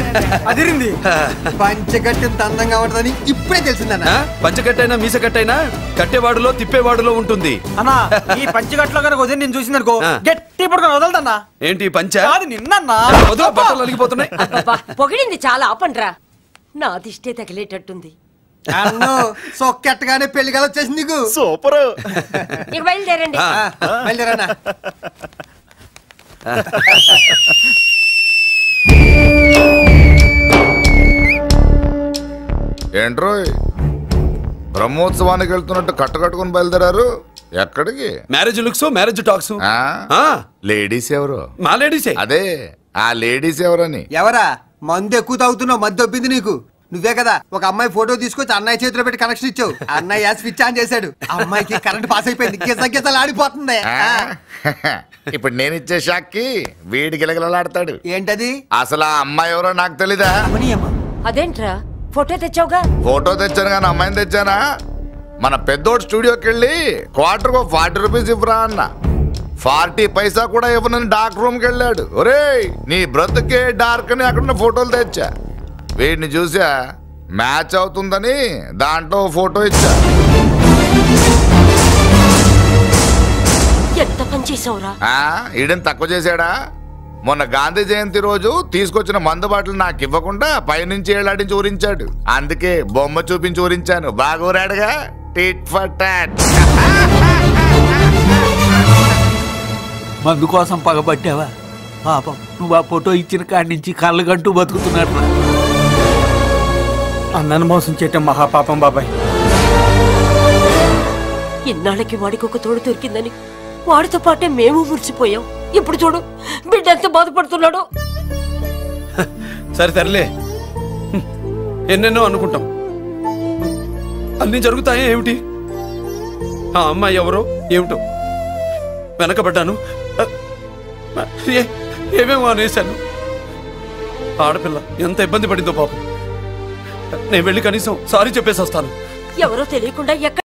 అదిరింది పంచగట్టెంత అందంగా ఉంటుందని ఇప్పుడే తెలిసిందన్న ఆ? పంచకట్టైనా మీసకట్టైనా కట్టేవాడులో తిప్పేవాడులో ఉంటుంది అన్నా ఈ పంచగట్లో కనుక వదిలి నేను చూసిందనుకో ఆ. గట్టి పడుకొని వదలదన్నా ఏంటి ఈ పంచ కాదు నిన్నన్నా వదిలో బట్టలు అలిగిపోతున్నాయి అబ్బబ్బా, పొగిడింది చాలా ఆపండ్రా నా దిష్టే తగిలేటట్టుంది అన్ను సొక్కెట్టగానే పెళ్లి కదా వచ్చేసింది నీకు సూపర్ ఇక బయలుదేరండి ఆ. ఆ, బయలుదేరన్నా ఏంట్రోయ్ బ్రహ్మోత్సవానికి వెళ్తున్నట్టు కట్టకట్టుకుని బయలుదేరారు ఎక్కడికి మ్యారేజ్ లుక్స్ మ్యారేజ్ టాక్స్ ఆ? ఆ, లేడీస్ ఎవరు మా లేడీసే అదే ఆ లేడీస్ ఎవరని ఎవరా మందు ఎక్కువ తాగుతున్నావు మధ్య దొబ్బింది నీకు నువ్వే కదా ఒక అమ్మాయి ఫోటో తీసుకొచ్చి అన్నయ్య చేతిలో పెట్టి కనెక్షన్ ఇచ్చావు అన్నయ్య స్విచ్ ఆన్ చేశాడు అమ్మాయికి కరెంట్ పాస్ అయిపోయింది గిస గిసలు ఆడిపోతుంది ఆ? ఆ, ఇప్పుడు నేను ఇచ్చే షాక్కి వీడి గిలగిలలాడతాడు ఏంటది అసలు ఆ అమ్మాయి ఎవరో నాకు తెలీదా అమ్మనీయమ్మ అదేంట్రా ఫోటో తెచ్చావుగా ఫోటో తెచ్చాను కానీ అమ్మాయిని తెచ్చానా మన పెద్దోడు స్టూడియోకి వెళ్ళి క్వార్టర్ ఫార్టీ రూపీస్ ఇవ్వరా అన్న ఫార్టీ పైసా కూడా ఇవ్వనని డార్క్ రూమ్కి వెళ్ళాడు ఒరేయ్ నీ బ్రతుకే డార్క్ అని అక్కడ ఫోటోలు తెచ్చా వీడిని చూసా మ్యాచ్ అవుతుందని దాంట్లో ఓ ఫోటో ఇచ్చా ఎంత పని చేసావురా ఆ, ఈడని తక్కువ చేశాడా మొన్న గాంధీ జయంతి రోజు తీసుకొచ్చిన మందు బాటలు నాకు ఇవ్వకుండా పైనుంచి ఏలాడించి ఊరించాడు అందుకే బొమ్మ చూపించి ఊరించాను బాగా ఊరాడుగా టిట్ ఫర్ టాట్ మందు కోసం పగబట్టావా పాపం నువ్వు ఆ ఫోటో ఇచ్చిన కాడి నుంచి కళ్ళు గంటూ బతుకుతున్నాడు అన్నను మోసం చేయటం మహాపాపం బాబాయ్ ఇన్నాళ్ళకి వాడికి ఒక తోడు దొరికిందని వాడితో పాటే మేము మురిసిపోయాం ఇప్పుడు చూడు బిడ్డ ఎంత బాధపడుతున్నాడో సరే తరలే హ్మ్. ఎన్నెన్నో అనుకుంటాం అన్నీ జరుగుతాయా ఏమిటి ఆ అమ్మాయి ఎవరో ఏమిటో వెనకబడ్డాను అ, ఏ- ఏమేమో అనేశాను ఆడపిల్ల ఎంత ఇబ్బంది పడిందో పాపం నేను వెళ్ళి కనీసం సారీ చెప్పేసి వస్తాను ఎవరో తెలియకుండా ఎక్కడ